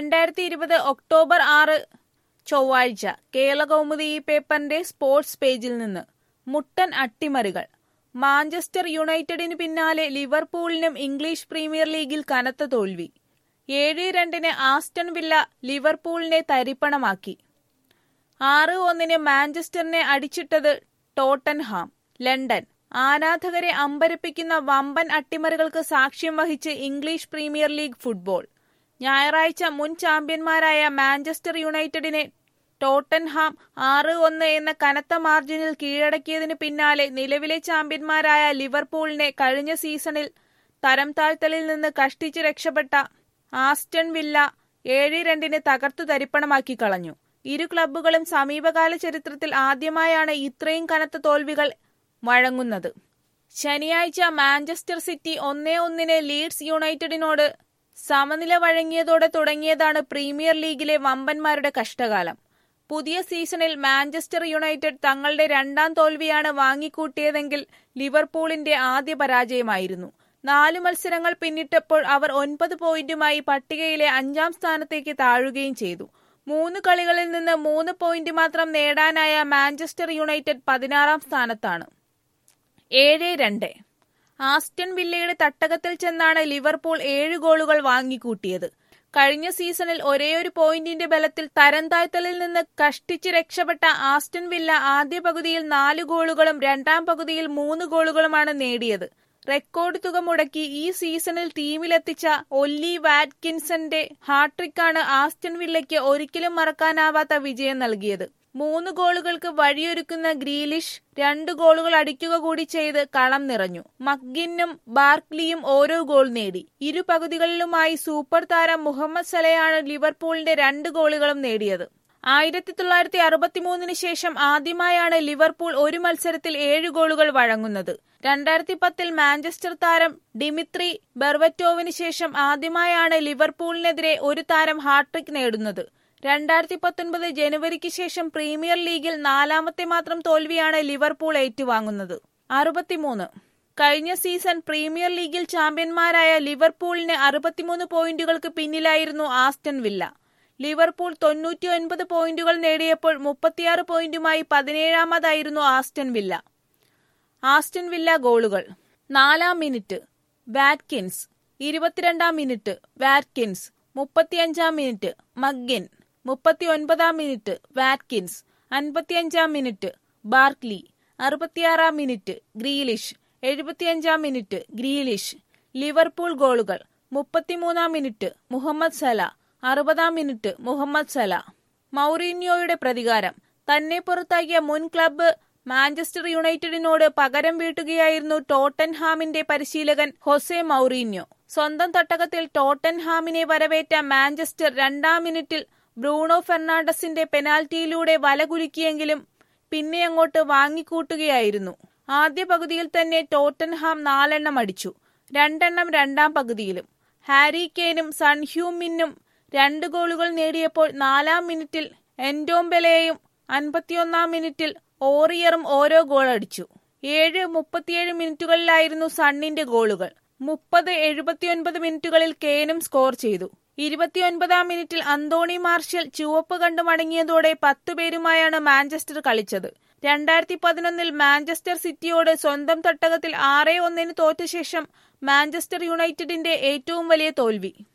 രണ്ടായിരത്തി ഇരുപത് ഒക്ടോബർ ആറ് ചൊവ്വാഴ്ച കേരളകൗമുദി ഈ പേപ്പറിന്റെ സ്പോർട്സ് പേജിൽ നിന്ന് മുട്ടൻ അട്ടിമറികൾ മാഞ്ചസ്റ്റർ യുണൈറ്റഡിന് പിന്നാലെ ലിവർപൂളിനും ഇംഗ്ലീഷ് പ്രീമിയർ ലീഗിൽ കനത്ത തോൽവി ഏഴ് രണ്ടിന് ആസ്റ്റൺ വില്ല ലിവർപൂളിനെ തരിപ്പണമാക്കി ആറ് ഒന്നിന് മാഞ്ചസ്റ്ററിനെ അടിച്ചിട്ടത് ടോട്ടൻഹാം ലണ്ടൻ ആരാധകരെ അമ്പരപ്പിക്കുന്ന വമ്പൻ അട്ടിമറികൾക്ക് സാക്ഷ്യം വഹിച്ച് ഇംഗ്ലീഷ് പ്രീമിയർ ലീഗ് ഫുട്ബോൾ ഞായറാഴ്ച മുൻ ചാമ്പ്യന്മാരായ മാഞ്ചസ്റ്റർ യുണൈറ്റഡിനെ ടോട്ടൻഹാം ആറ് ഒന്ന് എന്ന കനത്ത മാർജിനിൽ കീഴടക്കിയതിനു പിന്നാലെ നിലവിലെ ചാമ്പ്യന്മാരായ ലിവർപൂളിനെ കഴിഞ്ഞ സീസണിൽ തരം താഴ്ത്തലിൽ നിന്ന് കഷ്ടിച്ച് രക്ഷപ്പെട്ട ആസ്റ്റൺ വില്ല ഏഴ് രണ്ടിന് തകർത്തു തരിപ്പണമാക്കി കളഞ്ഞു ഇരു ക്ലബ്ബുകളും സമീപകാല ചരിത്രത്തിൽ ആദ്യമായാണ് ഇത്രയും കനത്ത തോൽവികൾ വഴങ്ങുന്നത് ശനിയാഴ്ച മാഞ്ചസ്റ്റർ സിറ്റി ഒന്നേ ഒന്നിന് ലീഡ്സ് യുണൈറ്റഡിനോട് സമനില വഴങ്ങിയതോടെ തുടങ്ങിയതാണ് പ്രീമിയർ ലീഗിലെ വമ്പന്മാരുടെ കഷ്ടകാലം പുതിയ സീസണിൽ മാഞ്ചസ്റ്റർ യുണൈറ്റഡ് തങ്ങളുടെ രണ്ടാം തോൽവിയാണ് വാങ്ങിക്കൂട്ടിയതെങ്കിൽ ലിവർപൂളിന്റെ ആദ്യ പരാജയമായിരുന്നു നാലു മത്സരങ്ങൾ പിന്നിട്ടപ്പോൾ അവർ ഒൻപത് പോയിന്റുമായി പട്ടികയിലെ അഞ്ചാം സ്ഥാനത്തേക്ക് താഴുകയും ചെയ്തു മൂന്ന് കളികളിൽ നിന്ന് മൂന്ന് പോയിന്റ് മാത്രം നേടാനായ മാഞ്ചസ്റ്റർ യുണൈറ്റഡ് പതിനാറാം സ്ഥാനത്താണ് ഏഴ് രണ്ട് ആസ്റ്റൺ വില്ലയുടെ തട്ടകത്തിൽ ചെന്നാണ് ലിവർപൂൾ ഏഴ് ഗോളുകൾ വാങ്ങിക്കൂട്ടിയത് കഴിഞ്ഞ സീസണിൽ ഒരേയൊരു പോയിന്റിന്റെ ബലത്തിൽ തരം താഴ്ത്തലിൽ നിന്ന് കഷ്ടിച്ച് രക്ഷപ്പെട്ട ആസ്റ്റൺ വില്ല ആദ്യ പകുതിയിൽ നാല് ഗോളുകളും രണ്ടാം പകുതിയിൽ മൂന്ന് ഗോളുകളുമാണ് നേടിയത് റെക്കോർഡ് തുക മുടക്കി ഈ സീസണിൽ ടീമിലെത്തിച്ച ഒല്ലി വാറ്റ്കിൻസന്റെ ഹാട്രിക്കാണ് ആസ്റ്റൺ വില്ലയ്ക്ക് ഒരിക്കലും മറക്കാനാവാത്ത വിജയം നൽകിയത് മൂന്ന് ഗോളുകൾക്ക് വഴിയൊരുക്കുന്ന ഗ്രീലിഷ് രണ്ട് ഗോളുകൾ അടിക്കുക കൂടി ചെയ്ത് കളം നിറഞ്ഞു മക്ഗിന്നും ബാർക്ലിയും ഓരോ ഗോൾ നേടി ഇരു പകുതികളിലുമായി സൂപ്പർ താരം മുഹമ്മദ് സലയാണ് ലിവർപൂളിന്റെ രണ്ട് ഗോളുകളും നേടിയത് ആയിരത്തി തൊള്ളായിരത്തി അറുപത്തിമൂന്നിന് ശേഷം ആദ്യമായാണ് ലിവർപൂൾ ഒരു മത്സരത്തിൽ ഏഴ് ഗോളുകൾ വഴങ്ങുന്നത് രണ്ടായിരത്തി പത്തിൽ മാഞ്ചസ്റ്റർ താരം ഡിമിത്രി ബെർവറ്റോവിന് ശേഷം ആദ്യമായാണ് ലിവർപൂളിനെതിരെ ഒരു താരം ഹാട്രിക് നേടുന്നത് രണ്ടായിരത്തി പത്തൊൻപത് ജനുവരിക്ക് ശേഷം പ്രീമിയർ ലീഗിൽ നാലാമത്തെ മാത്രം തോൽവിയാണ് ലിവർപൂൾ ഏറ്റുവാങ്ങുന്നത് അറുപത്തിമൂന്ന് കഴിഞ്ഞ സീസൺ പ്രീമിയർ ലീഗിൽ ചാമ്പ്യന്മാരായ ലിവർപൂളിന് അറുപത്തിമൂന്ന് പോയിന്റുകൾക്ക് പിന്നിലായിരുന്നു ആസ്റ്റൺ വില്ല ലിവർപൂൾ തൊണ്ണൂറ്റി ഒൻപത് പോയിന്റുകൾ നേടിയപ്പോൾ മുപ്പത്തിയാറ് പോയിന്റുമായി പതിനേഴാമതായിരുന്നു ആസ്റ്റൺ വില്ല ആസ്റ്റൺ വില്ല ഗോളുകൾ നാലാം മിനിറ്റ് വാറ്റ്കിൻസ് ഇരുപത്തിരണ്ടാം മിനിറ്റ് വാറ്റ്കിൻസ് മുപ്പത്തിയഞ്ചാം മിനിറ്റ് മഗ്ഗിൻ മുപ്പത്തിയൊൻപതാം മിനിറ്റ് വാറ്റ്കിൻസ് അൻപത്തിയഞ്ചാം മിനിറ്റ് ബാർക്ലി അറുപത്തിയാറാം മിനിറ്റ് ഗ്രീലിഷ് എഴുപത്തിയഞ്ചാം മിനിറ്റ് ഗ്രീലിഷ് ലിവർപൂൾ ഗോളുകൾ മുപ്പത്തിമൂന്നാം മിനിറ്റ് മുഹമ്മദ് സല അറുപതാം മിനിറ്റ് മുഹമ്മദ് സല മൗറീന്യോയുടെ പ്രതികാരം തന്നെ പുറത്താക്കിയ മുൻ ക്ലബ്ബ് മാഞ്ചസ്റ്റർ യുണൈറ്റഡിനോട് പകരം വീട്ടുകയായിരുന്നു ടോട്ടൻഹാമിന്റെ പരിശീലകൻ ഹൊസെ മൗറീന്യോ സ്വന്തം തട്ടകത്തിൽ ടോട്ടൻഹാമിനെ വരവേറ്റ മാഞ്ചസ്റ്റർ രണ്ടാം മിനിറ്റിൽ ബ്രൂണോ ഫെർണാണ്ടസിന്റെ പെനാൽറ്റിയിലൂടെ വലകുലുക്കിയെങ്കിലും പിന്നെ അങ്ങോട്ട് വാങ്ങിക്കൂട്ടുകയായിരുന്നു ആദ്യ പകുതിയിൽ തന്നെ ടോട്ടൻഹാം നാലെണ്ണം അടിച്ചു രണ്ടെണ്ണം രണ്ടാം പകുതിയിലും ഹാരി കെയ്നും സൺഹ്യൂമിനും രണ്ട് ഗോളുകൾ നേടിയപ്പോൾ നാലാം മിനിറ്റിൽ എൻഡോംബെലയും അൻപത്തിയൊന്നാം മിനിറ്റിൽ ഓറിയറും ഓരോ ഗോൾ അടിച്ചു ഏഴ് മുപ്പത്തിയേഴ് മിനിറ്റുകളിലായിരുന്നു സണ്ണിന്റെ ഗോളുകൾ മുപ്പത് എഴുപത്തിയൊൻപത് മിനിറ്റുകളിൽ കെയ്നും സ്കോർ ചെയ്തു ഇരുപത്തിയൊൻപതാം മിനിറ്റിൽ അന്തോണി മാർഷ്യൽ ചുവപ്പ് കണ്ടു മടങ്ങിയതോടെ പത്തുപേരുമായാണ് മാഞ്ചസ്റ്റർ കളിച്ചത് രണ്ടായിരത്തി പതിനൊന്നിൽ മാഞ്ചസ്റ്റർ സിറ്റിയോട് സ്വന്തം തട്ടകത്തിൽ ആറേ ഒന്നിന് തോറ്റ ശേഷം മാഞ്ചസ്റ്റർ യുണൈറ്റഡിന്റെ ഏറ്റവും വലിയ തോൽവി